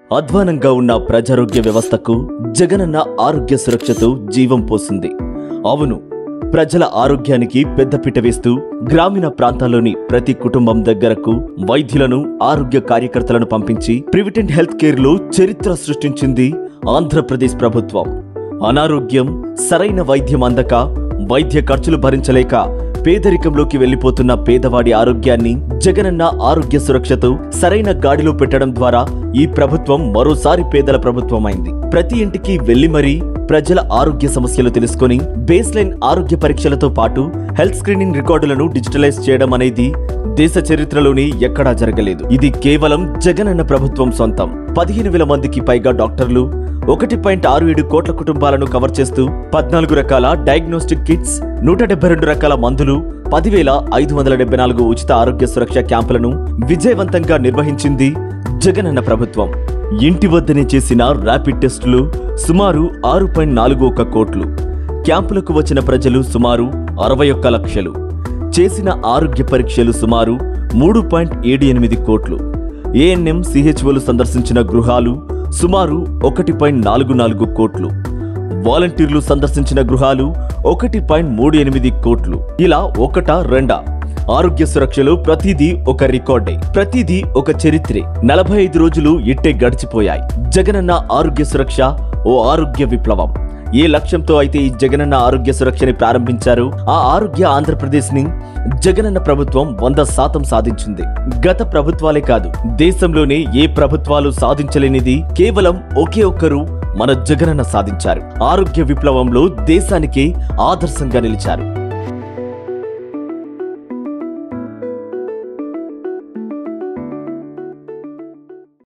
అధ్వానంగా ఉన్న ప్రజారోగ్య వ్యవస్థకు జగనన్న ఆరోగ్య సురక్షతో జీవం పోసింది అవును ప్రజల ఆరోగ్యానికి పెద్దపీట వేస్తూ గ్రామీణ ప్రాంతాల్లోని ప్రతి కుటుంబం దగ్గరకు వైద్యులను ఆరోగ్య కార్యకర్తలను పంపించి ప్రివిటెంట్ హెల్త్ కేర్ లో చరిత్ర సృష్టించింది ఆంధ్రప్రదేశ్ ప్రభుత్వం అనారోగ్యం సరైన వైద్యం అందక వైద్య ఖర్చులు భరించలేక పేదరికంలోకి వెళ్లిపోతున్న పేదవాడి ఆరోగ్యాన్ని జగనన్న ఆరోగ్య సురక్షతో సరైన గాడిలో పెట్టడం ద్వారా ఈ ప్రభుత్వం మరోసారి పేదల ప్రభుత్వమైంది ప్రతి ఇంటికి వెళ్లి మరీ ప్రజల ఆరోగ్య సమస్యలు తెలుసుకొని బేస్ లైన్ ఆరోగ్య పరీక్షలతో పాటు హెల్త్ స్క్రీనింగ్ రికార్డులను డిజిటలైజ్ చేయడం అనేది దేశ చరిత్రలోని ఎక్కడా జరగలేదు ఇది కేవలం జగనన్న ప్రభుత్వం సొంతం పదిహేను వేల మందికి పైగా డాక్టర్లు ఒకటి పాయింట్ ఆరు ఏడు కోట్ల కుటుంబాలను కవర్ చేస్తూ పద్నాలుగు రకాల డయాగ్నోస్టిక్ కిట్స్ నూట డెబ్బై రెండు రకాల మందులు పదివేల ఐదు వందల డెబ్బై నాలుగు ఉచిత ఆరోగ్య సురక్ష క్యాంపులను విజయవంతంగా నిర్వహించింది జగనన్న ప్రభుత్వం ఇంటి వద్దనే చేసిన ర్యాపిడ్ టెస్టులు సుమారు ఆరు పాయింట్ నాలుగు ఒక్క కోట్లు క్యాంపులకు వచ్చిన ప్రజలు సుమారు అరవై ఒక్క లక్షలు చేసిన ఆరోగ్య పరీక్షలు సుమారు మూడు పాయింట్ ఏడు ఎనిమిది కోట్లు ఏఎన్ఎం సిహెచ్ఓలు సందర్శించిన గృహాలు సుమారు ఒకటి పాయింట్ నాలుగు నాలుగు కోట్లు వాలంటీర్లు సందర్శించిన గృహాలు ఒకటి పాయింట్ మూడు ఎనిమిది కోట్లు ఇలా ఒకటా రెండా ఆరోగ్య సురక్షలో ప్రతిదీ ఒక రికార్డే ప్రతిదీ ఒక చరిత్రే నలభై ఐదు రోజులు ఇట్టే గడిచిపోయాయి జగనన్న ఆరోగ్య సురక్ష ఓ ఆరోగ్య విప్లవం ఏ లక్ష్యంతో అయితే ఈ జగనన్న ఆరోగ్య సురక్షని ప్రారంభించారో ఆ ఆరోగ్య ఆంధ్రప్రదేశ్ ని జగనన్న ప్రభుత్వం వంద శాతం సాధించింది గత ప్రభుత్వాలే కాదు దేశంలోనే ఏ ప్రభుత్వాలు సాధించలేనిది కేవలం ఒకే ఒక్కరు మన జగనన్న సాధించారు ఆరోగ్య విప్లవంలో దేశానికి ఆదర్శంగా నిలిచారు